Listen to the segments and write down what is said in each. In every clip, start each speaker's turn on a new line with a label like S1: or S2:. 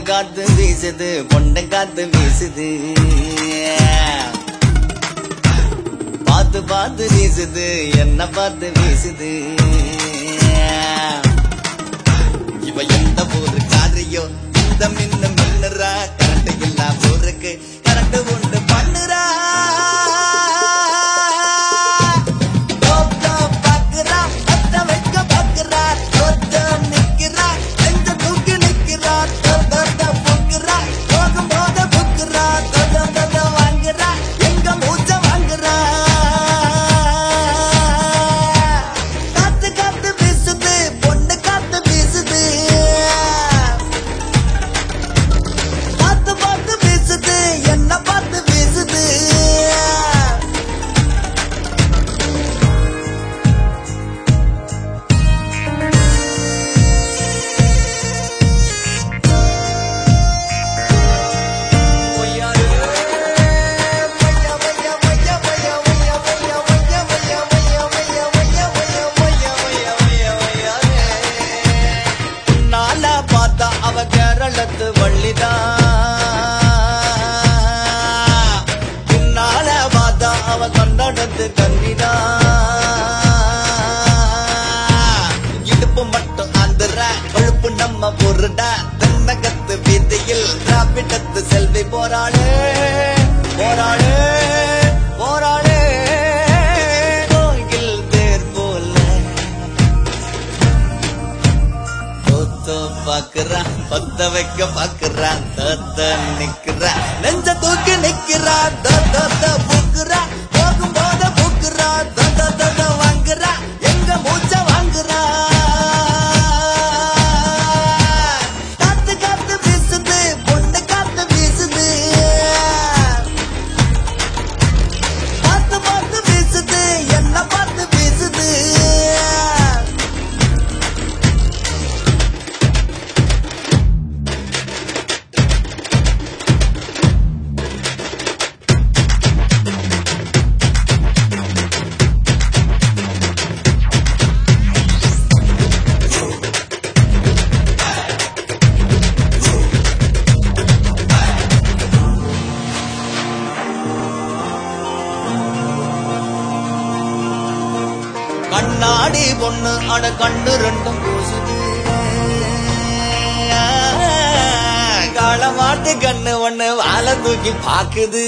S1: காத்து வீசுது பொண்ட காத்து வீசுது பார்த்து பார்த்து வீசுது என்ன பார்த்து வீசுது இவ எந்த ஊரு காரியோ இந்த மின்ன மின்னுறா கரண்ட் இல்லா ஊருக்கு கரண்ட் உண்டு பண்ணுறா தோத்த பாக்குறா, அத்த வைக்க பாக்குறா, தோத்த நிக்கிறா, நெஞ்ச தூக்கி நிக்கிறா, தோத்த புக்குறா, போகும்போது புக்குறா, தொட தொட வாங்குறா, எங்க மூச்ச வாங்குறா. காத்து காத்து வீசுது, பொண்ணு காத்து வீசுது. பார்த்து பார்த்து வீசுது, என்ன பார்த்து வீசுது நாளா பார்த்தா அவ கேரளத்து வள்ளிதான் பின்னால பார்த்தா அவ கன்னடத்து கன்னிதான் இடுப்பு மட்டும் ஆந்திர கொழுப்பு நம்ம பொருடா தென்னகத்து வீதியில் திராவிடத்து செல்வி போராடு போராடு போராடு கோயில் தேர் போல தோத்த பாக்குறா பத்த வைக்க பாக்குறா தத்த நிக்கிறா நெஞ்ச தூக்கி நிக்கிறா தத்த பூக்குறா போகும் போத பூக்குறா தத்த தத்த வாங்குறா எங்க மூச்ச வாங்குறா காத்து காத்து வீசுது பொண்ணு காத்து வீசுது பார்த்து பார்த்து வீசுது என்ன பார்த்து வீசுது கண்ணாடி பொண்ணு அட கண்ணு ரெண்டும் பூசுது களமாட்டு கண்ணு ஒண்ணு வாழை தூக்கி பாக்குது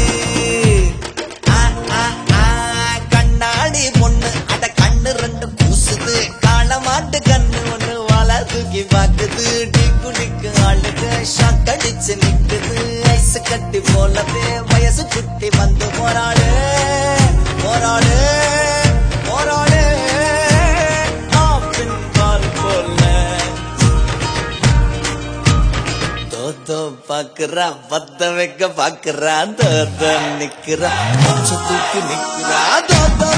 S1: ஆ, ஆ, ஆ, கண்ணாடி பொண்ணு அட கண்ணு ரெண்டு பூசுது களமாட்டு கண்ணு ஒண்ணு வாழை தூக்கி பாக்குது டிக்கு டிக்கு அழுது ஷாக் அடிச்சு நிக்குது ஐஸ் கட்டி போலவே வயசு குட்டி வந்து போராடு போராடு போராடு ஆப்பின் பால் போல தோத்தோ பாக்குறா பத்த வைக்க பாக்குறா தோத்த நிக்கிறா பச்சை தூக்கி நிக்கிறா தோத்தோ